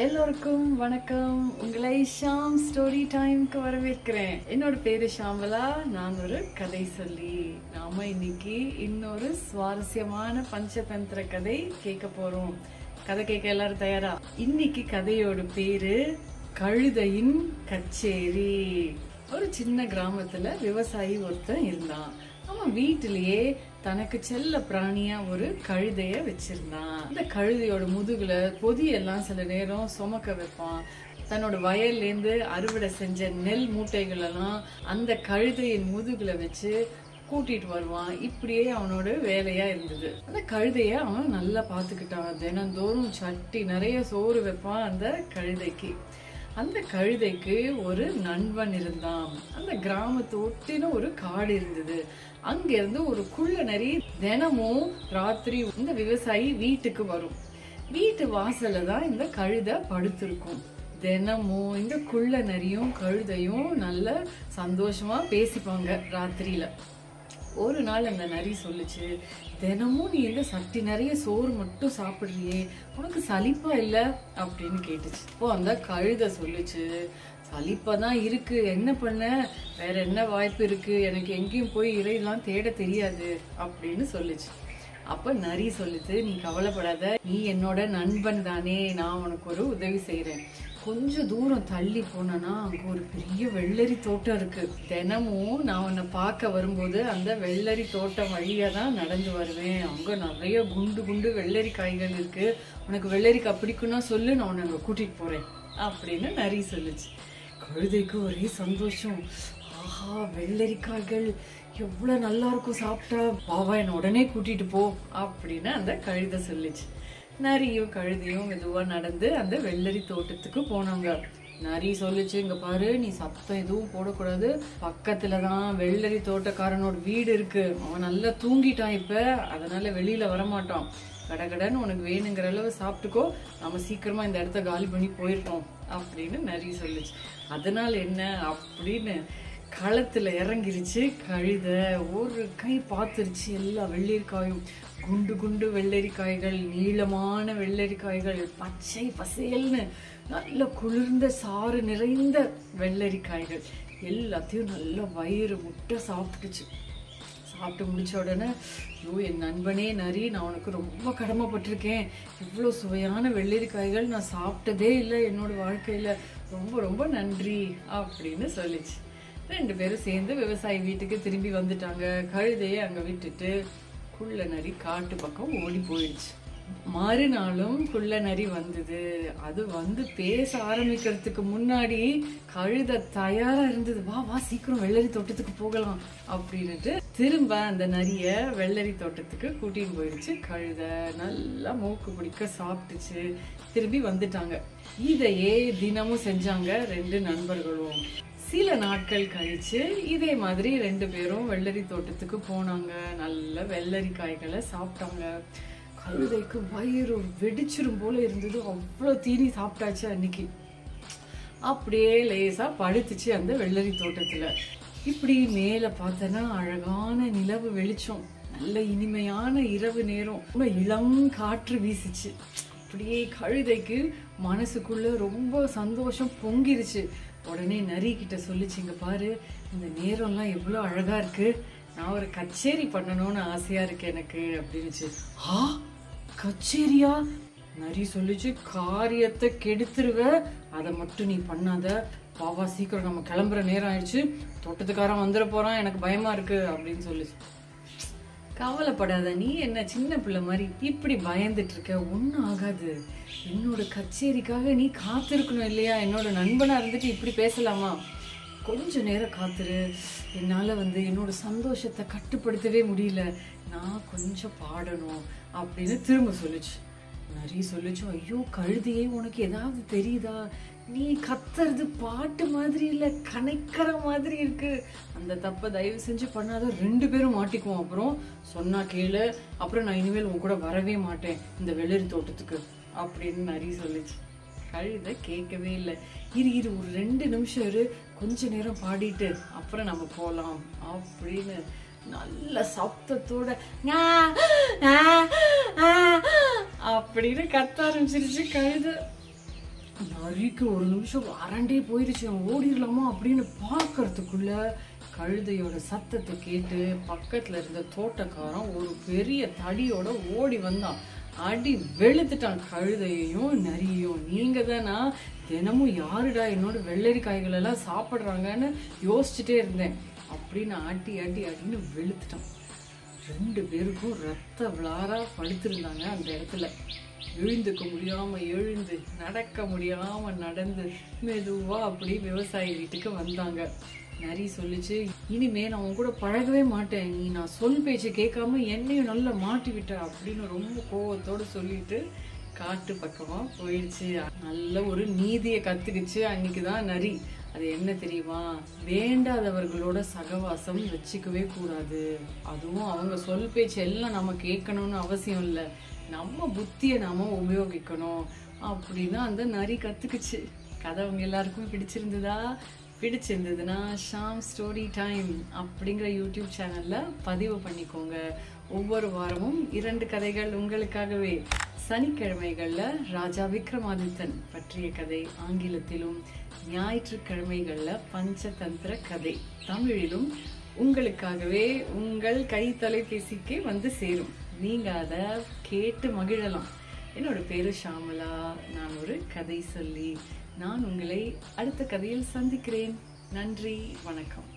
எல்லோருக்கும் வணக்கம் உங்களை ஷாம் ஸ்டோரி டைம்க்கு வரவேற்கிறேன் என்னோட பேரு ஷாமலா நான் ஒரு கதை சொல்லி நாம இன்னைக்கு இன்னொரு சுவாரஸ்யமான பஞ்சதந்திர கதை கேட்க போறோம் கதை கேட்க எல்லாரும் தயாரா இன்னைக்கு கதையோட பேரு கழுதையின் கச்சேரி ஒரு சின்ன கிராமத்துல விவசாயி ஒருத்தன் இருந்தான் அவன் வீட்டிலேயே தனக்கு செல்ல பிராணியா ஒரு கழுதைய வச்சிருந்தான் அந்த கழுதையோட முதுகுல பொதியெல்லாம் சில நேரம் சுமக்க வைப்பான் தன்னோட வயல்ல இருந்து அறுவடை செஞ்ச நெல் மூட்டைகள் எல்லாம் அந்த கழுதையின் முதுகுல வச்சு கூட்டிட்டு வருவான் இப்படியே அவனோட வேலையா இருந்தது அந்த கழுதைய அவன் நல்லா பாத்துக்கிட்டான் தினந்தோறும் சட்டி நிறைய சோறு வைப்பான் அந்த கழுதைக்கு அந்த கழுதைக்கு ஒரு நண்பன் இருந்தான் அந்த கிராமத்து ஒட்டின ஒரு காடு இருந்தது அங்க இருந்து ஒரு குள்ள நரி தினமும் ராத்திரி இந்த விவசாயி வீட்டுக்கு வரும் வீட்டு வாசல்ல தான் இந்த கழுதை படுத்திருக்கும் தினமும் இந்த குள்ள நரியும் கழுதையும் நல்ல சந்தோஷமா பேசிப்பாங்க ராத்திரியில ஒரு நாள் அந்த நரி சொல்லுச்சு தினமும் நீ இந்த சட்டி நிறைய சோறு மட்டும் சாப்பிடுறியே உனக்கு சலிப்பா இல்ல அப்படின்னு கேட்டுச்சு இப்போ அந்த கழுதை சொல்லுச்சு சலிப்பா தான் இருக்கு என்ன பண்ண வேற என்ன வாய்ப்பு இருக்கு எனக்கு எங்கேயும் போய் இறையெல்லாம் தேட தெரியாது அப்படின்னு சொல்லுச்சு அப்ப நரி சொல்லுது நீ கவலைப்படாத நீ என்னோட நண்பன் தானே நான் உனக்கு ஒரு உதவி செய்யறேன் கொஞ்சம் தூரம் தள்ளி போனனா அங்க ஒரு பெரிய வெள்ளரி தோட்டம் இருக்கு தினமும் நான் உன்னை பார்க்க வரும்போது அந்த வெள்ளரி தோட்டம் வழியா தான் நடந்து வருவேன் அங்க நிறைய குண்டு குண்டு வெள்ளரி காய்கள் இருக்கு உனக்கு வெள்ளரிக்காய் பிடிக்கும்னா சொல்லு நான் உன்னை அங்க கூட்டிட்டு போறேன் அப்படின்னு நரி சொல்லுச்சு கழுதைக்கு ஒரே சந்தோஷம் ஆஹா வெள்ளரிக்காய்கள் எவ்வளவு நல்லா இருக்கும் சாப்பிட்டா பாவா என்ன உடனே கூட்டிட்டு போ அப்படின்னு அந்த கழுதை சொல்லுச்சு நரியும் கழுதையும் மெதுவா நடந்து அந்த வெள்ளரி தோட்டத்துக்கு போனாங்க நரி சொல்லுச்சு இங்க பாரு நீ சத்தம் எதுவும் போடக்கூடாது பக்கத்துல தான் வெள்ளரி தோட்டக்காரனோட வீடு இருக்கு அவன் நல்லா தூங்கிட்டான் இப்ப அதனால வெளியில வரமாட்டான் கடகடன்னு உனக்கு வேணுங்கிற அளவு சாப்பிட்டுக்கோ நம்ம சீக்கிரமா இந்த இடத்த காலி பண்ணி போயிருக்கோம் அப்படின்னு நரி சொல்லுச்சு அதனால என்ன அப்படின்னு களத்துல இறங்கிருச்சு கழுத ஒரு கை பார்த்துருச்சு எல்லா வெள்ளரிக்காயும் குண்டு குண்டு வெள்ளரிக்காய்கள் நீளமான வெள்ளரிக்காய்கள் பச்சை பசேல்னு நல்ல குளிர்ந்த சாறு நிறைந்த வெள்ளரிக்காய்கள் எல்லாத்தையும் நல்ல வயிறு முட்டை சாப்பிட்டுச்சு சாப்பிட்டு முடிச்ச உடனே ஐயோ என் நண்பனே நரி நான் உனக்கு ரொம்ப கடமைப்பட்டிருக்கேன் இவ்வளோ சுவையான வெள்ளரிக்காய்கள் நான் சாப்பிட்டதே இல்லை என்னோட வாழ்க்கையில ரொம்ப ரொம்ப நன்றி அப்படின்னு சொல்லிச்சு ரெண்டு பேரும் சேர்ந்து விவசாயி வீட்டுக்கு திரும்பி வந்துட்டாங்க கழுதையை அங்க விட்டுட்டு குள்ள நரி காட்டு பக்கம் ஓடி போயிடுச்சு மறுநாளும் குள்ள நரி வந்தது அது வந்து பேச ஆரம்பிக்கிறதுக்கு முன்னாடி கழுத தயாரா இருந்தது வா வா சீக்கிரம் வெள்ளரி தோட்டத்துக்கு போகலாம் அப்படின்னுட்டு திரும்ப அந்த நரிய வெள்ளரி தோட்டத்துக்கு கூட்டின்னு போயிடுச்சு கழுத நல்லா மூக்கு பிடிக்க சாப்பிட்டுச்சு திரும்பி வந்துட்டாங்க இதையே தினமும் செஞ்சாங்க ரெண்டு நண்பர்களும் சில நாட்கள் கழிச்சு இதே மாதிரி ரெண்டு பேரும் வெள்ளரி தோட்டத்துக்கு போனாங்க நல்ல வெள்ளரி காய்களை சாப்பிட்டாங்க கழுதைக்கு வயிறு வெடிச்சிரும் போல இருந்தது அவ்வளோ தீனி சாப்பிட்டாச்சு அன்னைக்கு அப்படியே லேசா படுத்துச்சு அந்த வெள்ளரி தோட்டத்துல இப்படி மேல பார்த்தனா அழகான நிலவு வெளிச்சம் நல்ல இனிமையான இரவு நேரம் ரொம்ப இளம் காற்று வீசுச்சு அப்படியே கழுதைக்கு மனசுக்குள்ள ரொம்ப சந்தோஷம் பொங்கிருச்சு உடனே நரி கிட்ட சொல்லிச்சு இங்க பாரு இந்த நேரம்லாம் எவ்வளோ அழகா இருக்கு நான் ஒரு கச்சேரி பண்ணணும்னு ஆசையா இருக்கு எனக்கு அப்படின்னுச்சு ஆ கச்சேரியா நரி சொல்லிச்சு காரியத்தை கெடுத்துருவ அதை மட்டும் நீ பண்ணாத பாவா சீக்கிரம் நம்ம கிளம்புற நேரம் ஆயிடுச்சு தோட்டத்துக்காரன் வந்துட போறான் எனக்கு பயமா இருக்கு அப்படின்னு சொல்லிச்சு கவலைப்படாத நீ என்ன சின்ன பிள்ளை மாதிரி இப்படி பயந்துட்டு இருக்க ஒன்றும் ஆகாது என்னோட கச்சேரிக்காக நீ காத்திருக்கணும் இல்லையா என்னோட நண்பனா இருந்துட்டு இப்படி பேசலாமா கொஞ்ச நேரம் காத்துரு என்னால வந்து என்னோட சந்தோஷத்தை கட்டுப்படுத்தவே முடியல நான் கொஞ்சம் பாடணும் அப்படின்னு திரும்ப சொல்லுச்சு நிறைய சொல்லுச்சு ஐயோ கழுதியே உனக்கு ஏதாவது தெரியுதா நீ கத்துறது பாட்டு மாதிரி இல்ல கணக்கிற மாதிரி இருக்கு அந்த தப்ப தயவு செஞ்சு பண்ணாத ரெண்டு பேரும் மாட்டிக்குவோம் அப்புறம் சொன்னா கேளு அப்புறம் நான் இனிமேல் உன் கூட வரவே மாட்டேன் இந்த வெள்ளரி தோட்டத்துக்கு அப்படின்னு நிறைய சொல்லுச்சு கழுத கேட்கவே இல்லை இரு இரு ஒரு ரெண்டு நிமிஷம் இரு கொஞ்ச நேரம் பாடிட்டு அப்புறம் நம்ம போலாம் அப்படின்னு நல்ல சப்தத்தோட "ஞா, ஆ, ஆ" அப்படின்னு கத்த ஆரம்பிச்சிருச்சு கழுத நரிக்கு ஒரு நிமிஷம் அரண்டே போயிருச்சு அவன் ஓடிடலாமா அப்படின்னு பார்க்கறதுக்குள்ள கழுதையோட சத்தத்தை கேட்டு பக்கத்துல இருந்த தோட்டக்காரன் ஒரு பெரிய தடியோட ஓடி வந்தான் அடி வெளுத்துட்டான் கழுதையையும் நரியையும் நீங்க தானா தினமும் யாருடா என்னோட வெள்ளரிக்காய்கள் எல்லாம் சாப்பிடுறாங்கன்னு யோசிச்சுட்டே இருந்தேன் அப்படின்னு ஆட்டி ஆட்டி அடின்னு வெளுத்துட்டான் ரெண்டு பேருக்கும் ரத்த விளாரா படுத்திருந்தாங்க அந்த இடத்துல எழுந்துக்க முடியாம எழுந்து நடக்க முடியாம நடந்து மெதுவா அப்படி விவசாயி வீட்டுக்கு வந்தாங்க நரி சொல்லிச்சு இனிமே நான் உன் கூட பழகவே மாட்டேன் நீ நான் சொல் பேச்சு கேட்காம என்னையும் நல்லா மாட்டி விட்ட அப்படின்னு ரொம்ப கோவத்தோட சொல்லிட்டு காட்டு பக்கமா போயிடுச்சு நல்ல ஒரு நீதியை கத்துக்குச்சு அன்னைக்குதான் நரி அது என்ன தெரியுமா வேண்டாதவர்களோட சகவாசம் வச்சுக்கவே கூடாது அதுவும் அவங்க சொல் பேச்சு எல்லாம் நம்ம கேட்கணும்னு அவசியம் இல்லை நம்ம புத்தியை நாம உபயோகிக்கணும் அப்படின்னு அந்த நரி கத்துக்குச்சு கதை உங்க எல்லாருக்கும் பிடிச்சிருந்ததா பிடிச்சிருந்ததுன்னா ஷாம் ஸ்டோரி டைம் அப்படிங்கிற யூடியூப் சேனல்ல பதிவு பண்ணிக்கோங்க ஒவ்வொரு வாரமும் இரண்டு கதைகள் உங்களுக்காகவே சனிக்கிழமைகள்ல ராஜா விக்ரமாதித்தன் பற்றிய கதை ஆங்கிலத்திலும் ஞாயிற்றுக்கிழமைகள்ல பஞ்சதந்திர கதை தமிழிலும் உங்களுக்காகவே உங்கள் கை தொலைபேசிக்கே வந்து சேரும் நீங்க அதை கேட்டு மகிழலாம் என்னோட பேரு ஷாமலா நான் ஒரு கதை சொல்லி நான் உங்களை அடுத்த கதையில் சந்திக்கிறேன் நன்றி வணக்கம்